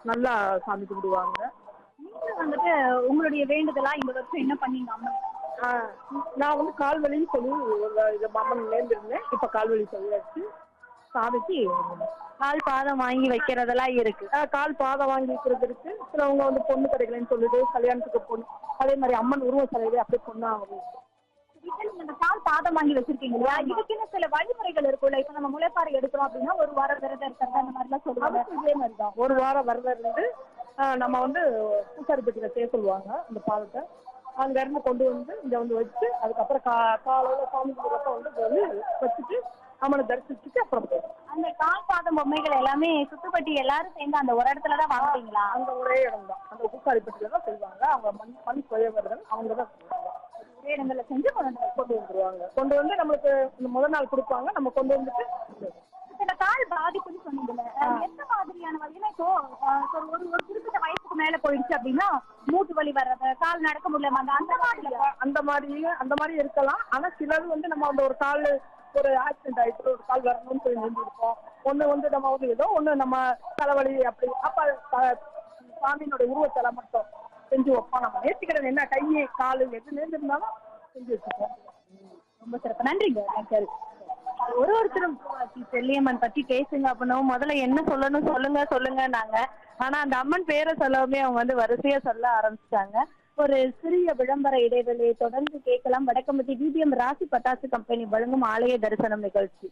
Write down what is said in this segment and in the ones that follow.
நல்லா சாமி கும்பிடுவாங்க நீங்க வந்துட்டு உங்களுடைய வேண்டுதலா இந்த வருஷம் என்ன பண்ணீங்க அம்மா ஆ, நான் வந்து கால்வலின்னு சொல்லி ஒரு இது மாமன் நேர்ந்திருந்தேன் இப்போ கால்வலி சொல்லியாச்சு சாமிக்கு கால் பாதம் வாங்கி வைக்கிறதெல்லாம் இருக்கு ஆ, கால் பாதை வாங்கி வைக்கிறது இருக்கு சிலவங்க வந்து பொண்ணு கிடைக்கலன்னு சொல்லுது கல்யாணத்துக்கு பொண்ணு அதே மாதிரி அம்மன் உருவ சிலையிலே அப்படியே பொண்ணு ஆகுது இப்ப நீங்க இந்த கால் பாதம் வாங்கி வச்சிருக்கீங்க இல்லையா இதுக்குன்னு சில வழிமுறைகள் இருக்கும்ல இப்ப நம்ம முளைப்பாறை எடுக்கிறோம் அப்படின்னா ஒரு வாரம் விரதம் இருக்கிறது அந்த மாதிரி எல்லாம் சொல்லுவாங்க அதுக்கும் இதே மாதிரி தான் ஒரு வாரம் விரதம் இருந்து ஆ, நம்ம வந்து பூசாரிப்பட்டியில செய்ய சொல்லுவாங்க இந்த பாதத்தை அங்க இருந்து கொண்டு வந்து இங்க வந்து வச்சு அதுக்கப்புறம் கா காலையில சாமி கும்பிட்றப்ப வந்து இங்க வந்து வச்சுட்டு அம்மனை தரிசிச்சுட்டு அப்புறம் போகும் அந்த கால் பாதம் பொம்மைகள் எல்லாமே சுத்துப்பட்டி எல்லாரும் சேர்ந்து அந்த ஒரு இடத்துல தான் வாங்குறீங்களா அங்க ஒரே இடம் தான் அந்த பூசாரிப்பட்டியில தான் செய்வாங்க அவங்க மண் மண் சுயவர்கள் அவங்க தான் செய்வாங்க ஒரே இடங்கள்ல செஞ்சு கொண்டு வந்து கொண்டு வந்துருவாங்க கொண்டு வந்து நம்மளுக்கு இந்த முதல் நாள் கொடுப்பாங்க நம்ம கொண்டு வந்துட்டு இந்த கால் பாதிப்புன்னு சொன்னீங்கல்ல அஹ் எந்த மாதிரியான வழியில இப்போ அஹ் ஒரு ஒரு ஒரு குறிப்பிட்ட வயசுக்கு மேல போயிடுச்சு அப்படின்னா மூட்டு வலி வர்றது கால் நடக்க முடியல அந்த அந்த மாதிரி அந்த மாதிரி அந்த மாதிரி இருக்கலாம் ஆனா சிலது வந்து நம்ம அந்த ஒரு கால் ஒரு ஆக்சிடென்ட் ஆயிட்டு ஒரு கால் வரணும்னு சொல்லி நின்றுருப்போம் ஒண்ணு வந்து நம்ம வந்து ஏதோ ஒண்ணு நம்ம தலைவலி அப்படி அப்ப த- சாமியினுடைய உருவத்தலை மட்டும் செஞ்சு வைப்போம் நம்ம நேர்த்திக்கிறது என்ன கை கால் எது நேர்ந்திருந்தாலும் செஞ்சு வச்சுப்போம் ரொம்ப சிறப்பு நன்றிங்க சரி ஒரு ஒருத்தரும் பூவாச்சி செல்லியம்மன் பத்தி பேசுங்க அப்படின்னா முதல்ல என்ன சொல்லணும் சொல்லுங்க சொல்லுங்க நாங்க ஆனா அந்த அம்மன் பேரை சொல்லவுமே அவங்க வந்து வரிசையா சொல்ல ஆரம்பிச்சிட்டாங்க ஒரு சிறிய விளம்பர இடைவெளியை தொடர்ந்து கேட்கலாம் வடக்கம்பட்டி விபிஎம் ராசி பட்டாசு கம்பெனி வழங்கும் ஆலய தரிசனம் நிகழ்ச்சி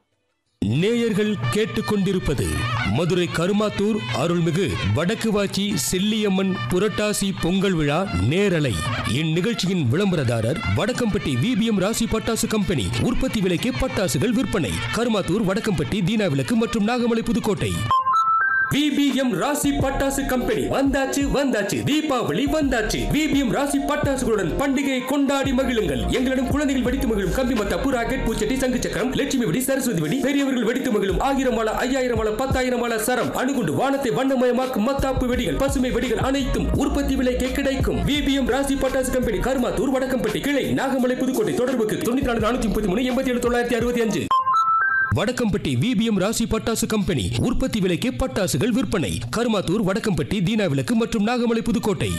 நேயர்கள் கேட்டுக்கொண்டிருப்பது மதுரை கருமாத்தூர் அருள்மிகு வடக்கு வாச்சி செல்லியம்மன் புரட்டாசி பொங்கல் விழா நேரலை இந்நிகழ்ச்சியின் விளம்பரதாரர் வடக்கம்பட்டி விபிஎம் ராசி பட்டாசு கம்பெனி உற்பத்தி விலைக்கு பட்டாசுகள் விற்பனை கருமாத்தூர் வடக்கம்பட்டி தீனா விளக்கு மற்றும் நாகமலை புதுக்கோட்டை விபிஎம் ராசி பட்டாசு கம்பெனி வந்தாச்சு வந்தாச்சு தீபாவளி வந்தாச்சு விபிஎம் ராசி பட்டாசுகளுடன் பண்டிகையை கொண்டாடி மகிழுங்கள் எங்களிடம் குழந்தைகள் வெடித்து மகிழும் கம்பி மத்தாப்பு ராக்கெட் பூச்சட்டி சங்கு சக்கரம் லட்சுமி வெடி சரஸ்வதி வெடி பெரியவர்கள் வெடித்து மகிழும் ஆயிரம் மாலை ஐயாயிரம் மாலை பத்தாயிரம் மாலை சரம் அணுகுண்டு வானத்தை வண்ணமயமாக்கும் மத்தாப்பு வெடிகள் பசுமை வெடிகள் அனைத்தும் உற்பத்தி விலைக்கே கிடைக்கும் விபிஎம் ராசி பட்டாசு கம்பெனி கருமாத்தூர் வடக்கம்பட்டி கிளை நாகமலை புதுக்கோட்டை தொடர்புக்கு தொண்ணூத்தி நாலு நானூத்தி முப்பத்தி மூணு எண்பத்தி ஏழு தொள்ளாயிரத்தி அறுபத்தி அஞ்சு வடக்கம்பட்டி விபிஎம் ராசி பட்டாசு கம்பெனி உற்பத்தி விலைக்கு பட்டாசுகள் விற்பனை கருமாத்தூர் வடக்கம்பட்டி தீனா விளக்கு மற்றும் நாகமலை புதுக்கோட்டை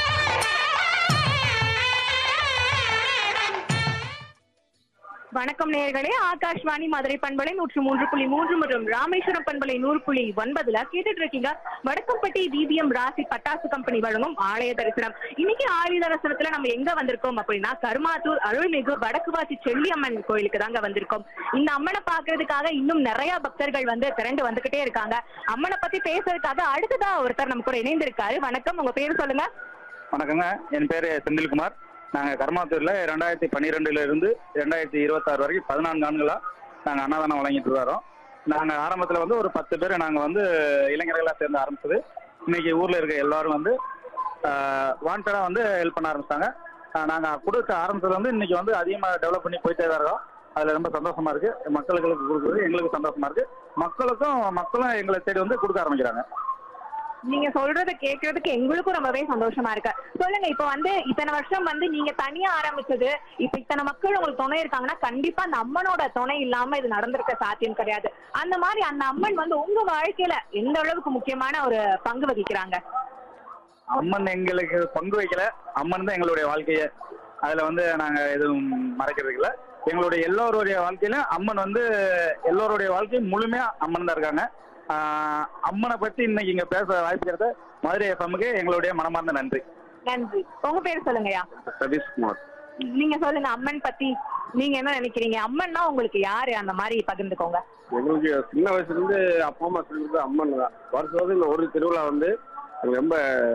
வணக்கம் நேயர்களே ஆகாஷ்வாணி மதுரை பண்பலை நூற்று மூன்று புள்ளி மூன்று மற்றும் ராமேஸ்வரம் பண்பலை நூறு புள்ளி ஒன்பதுல கேட்டுட்டு இருக்கீங்க வடக்கம்பட்டி டிபிஎம் ராசி பட்டாசு கம்பெனி வழங்கும் ஆலய தரிசனம் இன்னைக்கு ஆலய தரிசனத்துல நம்ம எங்க வந்திருக்கோம் அப்படின்னா கருமாத்தூர் அருள்மிகு வடக்குவாசி செல்லியம்மன் கோயிலுக்கு தாங்க வந்திருக்கோம் இந்த அம்மனை பாக்குறதுக்காக இன்னும் நிறைய பக்தர்கள் வந்து திரண்டு வந்துகிட்டே இருக்காங்க அம்மனை பத்தி பேசுறதுக்காக அடுத்ததா ஒருத்தர் நம்ம கூட இணைந்திருக்காரு வணக்கம் உங்க பேர் சொல்லுங்க வணக்கங்க என் பேர் செந்தில்குமார் நாங்கள் கர்மாத்தூரில் ரெண்டாயிரத்தி பன்னிரெண்டுல இருந்து ரெண்டாயிரத்தி இருபத்தாறு வரைக்கும் பதினான்கு ஆண்டுகளாக நாங்கள் அன்னதானம் வழங்கிட்டு வரோம் நாங்கள் ஆரம்பத்தில் வந்து ஒரு பத்து பேர் நாங்கள் வந்து இளைஞர்களாக சேர்ந்து ஆரம்பிச்சது இன்னைக்கு ஊரில் இருக்க எல்லாரும் வந்து வாண்டடாக வந்து ஹெல்ப் பண்ண ஆரம்பிச்சாங்க நாங்கள் கொடுக்க ஆரம்பிச்சது வந்து இன்னைக்கு வந்து அதிகமாக டெவலப் பண்ணி போயிட்டே தான் இருக்கோம் அதில் ரொம்ப சந்தோஷமா இருக்கு மக்களுக்கு கொடுக்குறது எங்களுக்கு சந்தோஷமா இருக்கு மக்களுக்கும் மக்களும் எங்களை தேடி வந்து கொடுக்க ஆரம்பிக்கிறாங்க நீங்க சொல்றத கேக்குறதுக்கு எங்களுக்கும் ரொம்பவே சந்தோஷமா இருக்கு சொல்லுங்க இப்ப வந்து இத்தனை வருஷம் வந்து நீங்க தனியா ஆரம்பிச்சது இப்ப இத்தனை மக்கள் உங்களுக்கு துணை இருக்காங்கன்னா கண்டிப்பா அந்த அம்மனோட துணை இல்லாம இது நடந்திருக்க சாத்தியம் கிடையாது அந்த மாதிரி அந்த அம்மன் வந்து உங்க வாழ்க்கையில எந்த அளவுக்கு முக்கியமான ஒரு பங்கு வகிக்கிறாங்க அம்மன் எங்களுக்கு பங்கு வைக்கல அம்மன் தான் எங்களுடைய வாழ்க்கையே அதுல வந்து நாங்க எதுவும் மறைக்கிறது இல்ல எங்களுடைய எல்லோருடைய வாழ்க்கையிலும் அம்மன் வந்து எல்லோருடைய வாழ்க்கையும் முழுமையா அம்மன் தான் இருக்காங்க ஆஹ் அம்மனை பத்தி இன்னைக்கு இங்க பேச வாய்ப்பு கிடைத்த மதுரை எஃப்எம்க்கு எங்களுடைய மனமார்ந்த நன்றி நன்றி உங்க பேர் சொல்லுங்கய்யா சதீஷ்குமார் நீங்க சொல்லுங்க அம்மன் பத்தி நீங்க என்ன நினைக்கிறீங்க அம்மன்னா உங்களுக்கு யாரு அந்த மாதிரி பகிர்ந்துக்கோங்க எங்களுக்கு சின்ன வயசுல இருந்து அப்பா அம்மா சொல்லிட்டு அம்மன் தான் வருஷம் வருஷம் இந்த ஒரு திருவிழா வந்து நாங்க ரொம்ப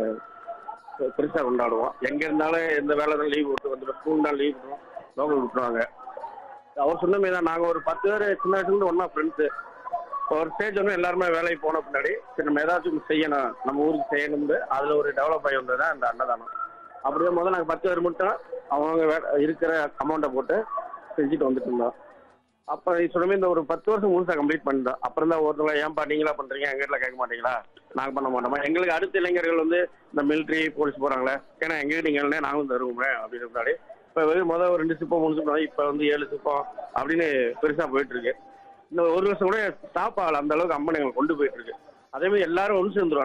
பெருசா கொண்டாடுவோம் எங்க இருந்தாலும் எந்த வேலை இருந்தாலும் லீவ் விட்டு வந்துடும் ஸ்கூல் தான் லீவ் விட்டுருவோம் லோக்கல் விட்டுருவாங்க அவர் சொன்ன மாதிரி தான் நாங்கள் ஒரு பத்து பேர் சின்ன வயசுல இருந்து ஒன்றா ஃப்ரெண்ட்ஸு ஒரு ஸ்டேஜ் வந்து எல்லாருமே வேலைக்கு போன பின்னாடி சரி நம்ம ஏதாச்சும் செய்யணும் நம்ம ஊருக்கு செய்யணும்னு அதில் ஒரு டெவலப் ஆகி வந்தது தான் இந்த அன்னதானம் அப்படியே முதல்ல நாங்கள் பத்து பேர் மட்டும் அவங்க வே- இருக்கிற அமௌண்ட்டை போட்டு செஞ்சுட்டு வந்துட்டு இருந்தோம் அப்போ நீ சொன்ன மாதிரி இந்த ஒரு பத்து வருஷம் முழுசாக கம்ப்ளீட் பண்ணிட்டோம் அப்புறம் தான் ஒருத்தவங்க ஏன்பா நீங்களா பண்ணுறீங்க எங்கள் வீட்டில் கேட்க மாட்டீங்களா நாங்கள் பண்ண மாட்டோமா எங்களுக்கு அடுத்த இளைஞர்கள் வந்து இந்த மிலிட்ரி போலீஸ் போகிறாங்களே ஏன்னா எங்கள் நீங்கள் நாங்களும் தருவோமே அப்படின்னு முன்னாடி இப்போ முதல் ஒரு ரெண்டு சிப்பம் மூணு சிப்பம் இப்போ வந்து ஏழு சிப்பம் அப்படின்னு பெருசாக போயிட்டு இருக்கு இன்னும் ஒரு வருஷம் கூட ஸ்டாப் ஆகல அந்த அளவுக்கு அம்மன் எங்களை கொண்டு போயிட்டு இருக்கு அதே மாதிரி எல்லாரும் ஒன்று சேர்ந்துருவாங்க